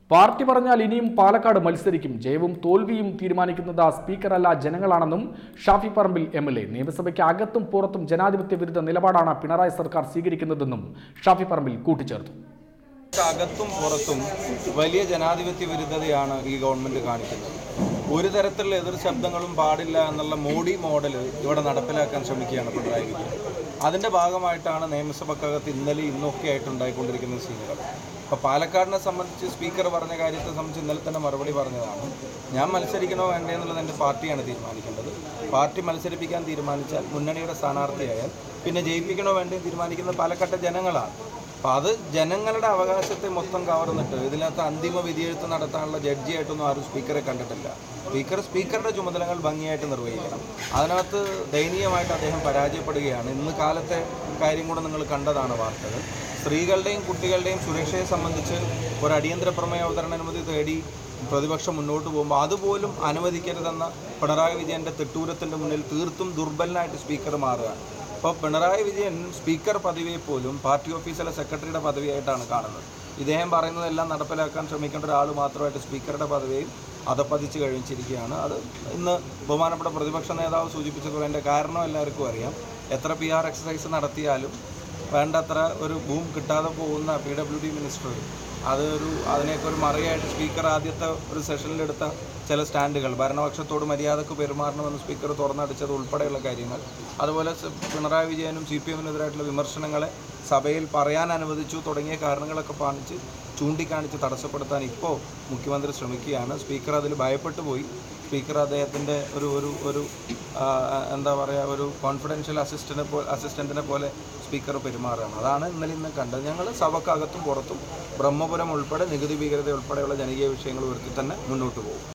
party പറഞ്ഞാൽ ഇനിയും പാലക്കാട് മത്സരിക്കും ജയവും തോൽവിയും തീരുമാനിക്കുന്നത് സ്പീക്കറല്ല ജനങ്ങളാണെന്നും Shafi Parambil M L A നിയമസഭയ്ക്ക് അകത്തും പുറത്തും ജനാധിപത്യ വിരുദ്ധ നിലപാടാണ് പിണറായി സർക്കാർ സ്വീകരിക്കുന്നതെന്നും ഷാഫി പറമ്പിൽ കൂട്ടിച്ചേർത്തു അകത്തും പുറത്തും വലിയ ജനാധിപത്യ വിരുദ്ധതയാണ് ഈ ഗവൺമെന്റ് കാണിക്കുന്നത് ഒരു തരത്തിലുള്ള എതിർ ശബ്ദങ്ങളും പാടില്ല എന്നുള്ള മോഡി മോഡൽ ഇവിടെ നടപ്പിലാക്കാൻ ശ്രമിക്കുകയാണ് പിണറായി വിജയൻ അതിന്റെ ഭാഗമായിട്ടാണ് നിയമസഭക്കകത്ത് ഇന്നലെ ഇന്നൊക്കെ ആയിട്ട് ഉണ്ടായിക്കൊണ്ടിരിക്കുന്ന സീനുകൾ അപ്പോൾ പാലക്കാടിനെ സംബന്ധിച്ച് സ്പീക്കർ പറഞ്ഞ കാര്യത്തെ സംബന്ധിച്ച് ഇന്നലെ തന്നെ മറുപടി പറഞ്ഞതാണ് ഞാൻ മത്സരിക്കണോ വേണ്ടേ എന്നുള്ളത് എൻ്റെ പാർട്ടിയാണ് തീരുമാനിക്കേണ്ടത് പാർട്ടി മത്സരിപ്പിക്കാൻ തീരുമാനിച്ചാൽ മുന്നണിയുടെ സ്ഥാനാർത്ഥിയായാൽ പിന്നെ ജയിപ്പിക്കണോ വേണ്ടേ തീരുമാനിക്കുന്നത് പാലക്കാട്ടെ ജനങ്ങളാണ് അപ്പം അത് ജനങ്ങളുടെ അവകാശത്തെ മൊത്തം കവർന്നിട്ട് ഇതിനകത്ത് അന്തിമ വിധിയെഴുത്ത് നടത്താനുള്ള ജഡ്ജിയായിട്ടൊന്നും ആരും സ്പീക്കറെ കണ്ടിട്ടില്ല സ്പീക്കർ സ്പീക്കറുടെ ചുമതലകൾ ഭംഗിയായിട്ട് നിർവഹിക്കണം അതിനകത്ത് ദയനീയമായിട്ട് അദ്ദേഹം പരാജയപ്പെടുകയാണ് ഇന്ന് കാലത്തെ കാര്യം കൂടെ നിങ്ങൾ കണ്ടതാണ് വാർത്തകൾ സ്ത്രീകളുടെയും കുട്ടികളുടെയും സുരക്ഷയെ സംബന്ധിച്ച് ഒരു അടിയന്തര പ്രമേയ അവതരണ അനുമതി തേടി പ്രതിപക്ഷം മുന്നോട്ട് പോകുമ്പോൾ അതുപോലും അനുവദിക്കരുതെന്ന പിണറായി വിജയൻ്റെ തിട്ടൂരത്തിൻ്റെ മുന്നിൽ തീർത്തും ദുർബലനായിട്ട് സ്പീക്കർ മാറുകയാണ് അപ്പോൾ പിണറായി വിജയൻ സ്പീക്കർ പദവിയെ പോലും പാർട്ടി ഓഫീസിലെ സെക്രട്ടറിയുടെ പദവിയായിട്ടാണ് കാണുന്നത് ഇദ്ദേഹം പറയുന്നതെല്ലാം നടപ്പിലാക്കാൻ ശ്രമിക്കേണ്ട ഒരാൾ മാത്രമായിട്ട് സ്പീക്കറുടെ പദവിയും അതപ്പതിച്ച് കഴിച്ചിരിക്കുകയാണ് അത് ഇന്ന് ബഹുമാനപ്പെട്ട പ്രതിപക്ഷ നേതാവ് സൂചിപ്പിച്ചതുപോലെ എൻ്റെ കാരണം എല്ലാവർക്കും അറിയാം എത്ര പി ആർ എക്സസൈസ് നടത്തിയാലും വേണ്ടത്ര ഒരു ബൂം കിട്ടാതെ പോകുന്ന പി ഡബ്ല്യു ഡി മിനിസ്റ്റർ അത് ഒരു അതിനെയൊക്കെ ഒരു മറയായിട്ട് സ്പീക്കർ ആദ്യത്തെ ഒരു സെഷനിലെടുത്ത ചില സ്റ്റാൻഡുകൾ ഭരണപക്ഷത്തോട് മര്യാദക്ക് പെരുമാറണമെന്ന് സ്പീക്കർ തുറന്നടിച്ചത് ഉൾപ്പെടെയുള്ള കാര്യങ്ങൾ അതുപോലെ സ- പിണറായി വിജയനും സി പി എമ്മിനെതിരായിട്ടുള്ള വിമർശനങ്ങളെ സഭയിൽ പറയാൻ അനുവദിച്ചു തുടങ്ങിയ കാരണങ്ങളൊക്കെ കാണിച്ച് ചൂണ്ടിക്കാണിച്ച് തടസ്സപ്പെടുത്താൻ ഇപ്പോൾ മുഖ്യമന്ത്രി ശ്രമിക്കുകയാണ് സ്പീക്കർ അതിൽ ഭയപ്പെട്ടു പോയി സ്പീക്കർ അദ്ദേഹത്തിൻ്റെ ഒരു ഒരു ഒരു ആ, എന്താ പറയുക ഒരു കോൺഫിഡൻഷ്യൽ അസിസ്റ്റനെ പോലെ അസിസ്റ്റൻറ്റിനെ പോലെ സ്പീക്കർ പെരുമാറുകയാണ് അതാണ് ഇന്നലെ ഇന്ന് കണ്ടത് ഞങ്ങൾ സഭക്കകത്തും പുറത്തും ബ്രഹ്മപുരം ഉൾപ്പെടെ നികുതി ഭീകരത ഉൾപ്പെടെയുള്ള ജനകീയ വിഷയങ്ങൾ ഉയർത്തി തന്നെ മുന്നോട്ട് പോകും